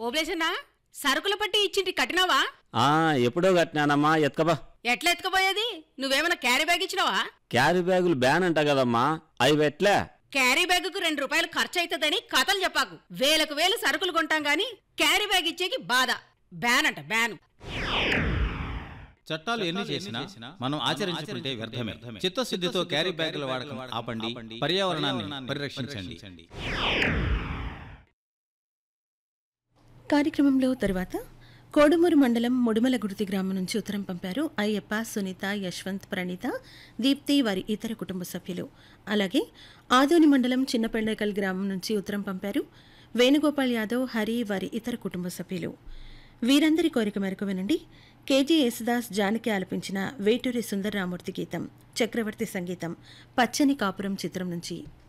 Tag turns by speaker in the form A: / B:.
A: ఓబ్లేసన్నా సరుకుల పట్టి ఇచ్చింటి కట్టినావా
B: ఆ ఎప్పుడో కట్టినానమ్మా ఎత్కబా
A: ఎట్లా ఎత్తుకుపోయేది నువ్వేమైనా క్యారీ బ్యాగ్ ఇచ్చినావా
B: క్యారీ బ్యాగులు బ్యాన్ అంట కదమ్మా అవి పెట్లే
A: క్యారీ బ్యాగుకు రెండు రూపాయలు ఖర్చు అవుతుందని కథలు చెప్పాకు వేలకు వేలు సరుకులు కొంటాం గాని క్యారీ బ్యాగ్ ఇచ్చేకి బాధ బ్యాన్ అంట బ్యాన్
C: చట్టాలు ఎన్ని చేసినా మనం ఆచరించుకుంటే వ్యర్థమే చిత్తశుద్ధితో క్యారీ బ్యాగుల వాడకం ఆపండి పర్యావరణాన్ని పరిరక్షించండి
D: కార్యక్రమంలో తరువాత కోడుమూరు మండలం ముడుమల గుర్తి గ్రామం నుంచి ఉత్తరం పంపారు అయ్యప్ప సునీత యశ్వంత్ ప్రణీత దీప్తి వారి ఇతర కుటుంబ సభ్యులు అలాగే ఆదోని మండలం చిన్నపెండకల్ గ్రామం నుంచి ఉత్తరం పంపారు వేణుగోపాల్ యాదవ్ హరి వారి ఇతర కుటుంబ సభ్యులు వీరందరి కోరిక మేరకు వినండి కేజీ యేసుదాస్ జానకి ఆలపించిన వేటూరి సుందరరామూర్తి గీతం చక్రవర్తి సంగీతం పచ్చని కాపురం చిత్రం నుంచి